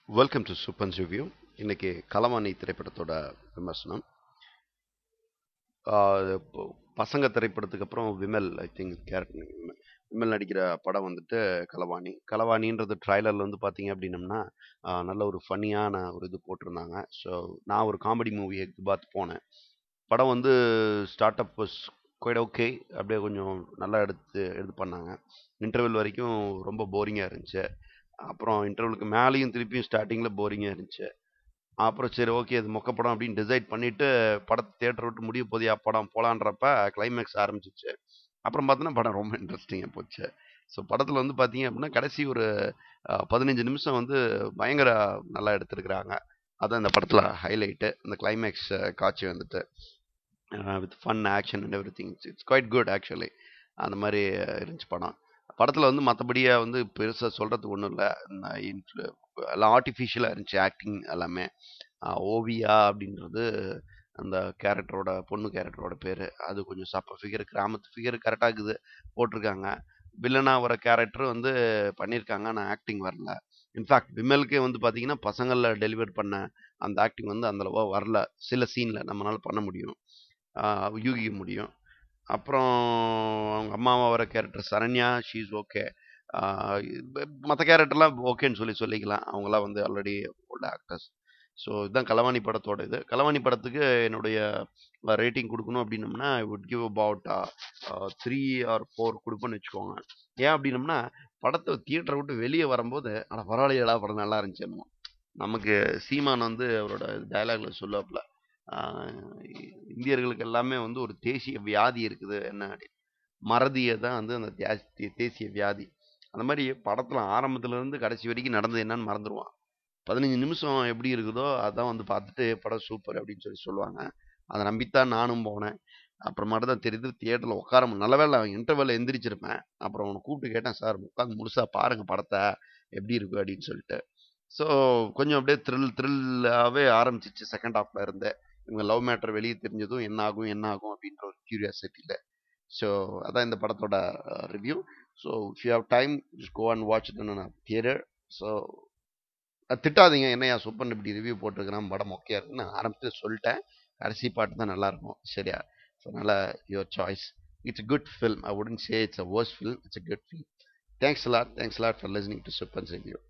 Welcome to சூப்பன்ஸ் review இன்னைக்கு கலவாணி திரைப்படத்தோட விமர்சனம் ஆஹ் இப்போ பசங்க திரைப்படத்துக்கு அப்புறம் Vimal I think character Vimal நடிக்கிற படம் வந்துட்டு கலவாணி கலவாணின்றது ட்ரைலரில் வந்து பார்த்தீங்க அப்படின்னம்னா ஆஹ் நல்ல ஒரு ஃபன்னியான ஒரு இது போட்டிருந்தாங்க ஸோ நான் ஒரு காமெடி மூவி பார்த்து போனேன் படம் வந்து ஸ்டார்ட் அப் குவைட் ஓகே அப்படியே கொஞ்சம் நல்லா எடுத்து எடுத்து பண்ணாங்க இன்டர்வெல் வரைக்கும் ரொம்ப போரிங்காக இருந்துச்சு அப்புறம் இன்டர்வலுக்கு மேலேயும் திருப்பியும் ஸ்டார்டிங்கில் போரிங்காக இருந்துச்சு அப்புறம் சரி ஓகே இது மொக்க படம் அப்படின்னு டிசைட் பண்ணிவிட்டு படத்தை தேட்டர் விட்டு முடிய போதியா படம் போகலான்றப்ப கிளைமேக்ஸ் ஆரம்பிச்சிச்சு அப்புறம் பார்த்தோன்னா படம் ரொம்ப இன்ட்ரெஸ்டிங்காக போச்சு ஸோ படத்தில் வந்து பார்த்தீங்க அப்படின்னா கடைசி ஒரு அஹ், பதினஞ்சு நிமிஷம் வந்து பயங்கர நல்லா எடுத்திருக்கிறாங்க அதான் இந்த படத்தில் ஹைலைட்டு இந்த கிளைமேக்ஸ் காட்சி வந்துட்டு with fun action and everything it's quite good actually அந்த மாதிரி அஹ், இருந்துச்சு படம் படத்தில் வந்து மற்றபடியே வந்து பெருசாக சொல்கிறதுக்கு ஒன்றும் இல்லை எல்லாம் ஆர்டிஃபிஷியலாக இருந்துச்சு ஆக்டிங் எல்லாமே ஆஹ் ஓவியா அப்படின்றது அந்த கேரக்டரோட பொண்ணு கேரக்டரோட பேர் அது கொஞ்சம் சப்ப ஃபிகர் கிராமத்து ஃபிகர் கரெக்டாக இருக்குது போட்டிருக்காங்க வில்லனாக வர கேரக்டர் வந்து பண்ணியிருக்காங்க ஆனால் ஆக்டிங் வரல இன்ஃபேக்ட் விமலுக்கே வந்து பார்த்தீங்கன்னா பசங்களில் டெலிவர் பண்ண அந்த ஆக்டிங் வந்து அந்த அளவா வரல சில சீனில் நம்மளால பண்ண முடியும் ஆஹ் யூகிக்க முடியும் அப்புறம் அவங்க அம்மாவை வர கேரக்டர் சரண்யா ஷீஸ் ஓகே மற்ற கேரக்டர்லாம் ஓகேன்னு சொல்லி சொல்லிக்கலாம் அவங்களாம் வந்து ஆல்ரெடி ஓல்டு ஆக்டர்ஸ் ஸோ இதுதான் கலவாணி படத்தோட இது கலவாணி படத்துக்கு என்னுடைய ரேட்டிங் கொடுக்கணும் அப்படின்னம்னா I would give about three or four கொடுப்பேன்னு வச்சுக்கோங்க ஏன் அப்படின்னம்னா படத்தை தியேட்டரை விட்டு வெளியே வரும்போது ஆனால் பரவாயில்லையடா படம் நல்லா இருந்துச்சு என்னமோ நமக்கு சீமான் வந்து அவரோட டயலாக்ல சொல்லுவாப்புல ஆஹ் இந்தியர்களுக்கு எல்லாமே வந்து ஒரு தேசிய வியாதி இருக்குது என்ன அப்படி மறதியை தான் வந்து அந்த தியா- தே- தேசிய வியாதி அந்த மாதிரி படத்துல ஆரம்பத்துல இருந்து கடைசி வரைக்கும் நடந்தது என்னன்னு மறந்துடுவான் பதினஞ்சு நிமிஷம் எப்படி இருக்குதோ அதான் வந்து பார்த்துட்டு படம் சூப்பர் அப்படின்னு சொல்லி சொல்லுவாங்க அதை நம்பித்தான் நானும் போனேன் அப்புறமாட்டு தான் தெரியுது தியேட்டரில் உட்கார முடியல. நல்ல வேளை அவன் இன்டர்வெல்ல எந்திரிச்சிருப்பேன் அப்புறம் அவனை கூப்பிட்டு கேட்டேன் சார் உட்காந்து முழுசா பாருங்க படத்தை எப்படி இருக்கு அப்படின்னு சொல்லிட்டு ஸோ கொஞ்சம் அப்படியே த்ரில் த்ரில்லாகவே ஆரம்பிச்சிச்சு செகண்ட் ஹாஃப்ல இருந்து இவங்க லவ் மேட்டர் வெளியே தெரிஞ்சதும் என்ன ஆகும் என்ன ஆகும் அப்படின்ற ஒரு கியூரியாசிட்டியில் ஸோ அதான் இந்த படத்தோட review so if you have time just go and watch it in theatre so திட்டாதீங்க என்னையா சூப்பர் இப்படி ரிவ்யூ போட்டிருக்கிறான் படம் மொக்கையா இருக்குன்னு நான் ஆரம்பத்தில் சொல்லிட்டேன் கடைசி பாட்டு தான் நல்லா இருக்கும் சரியா ஸோ அதனால your choice it's good film I wouldn't say it's a worst film it's a good film thanks lot thanks lot for listening to super review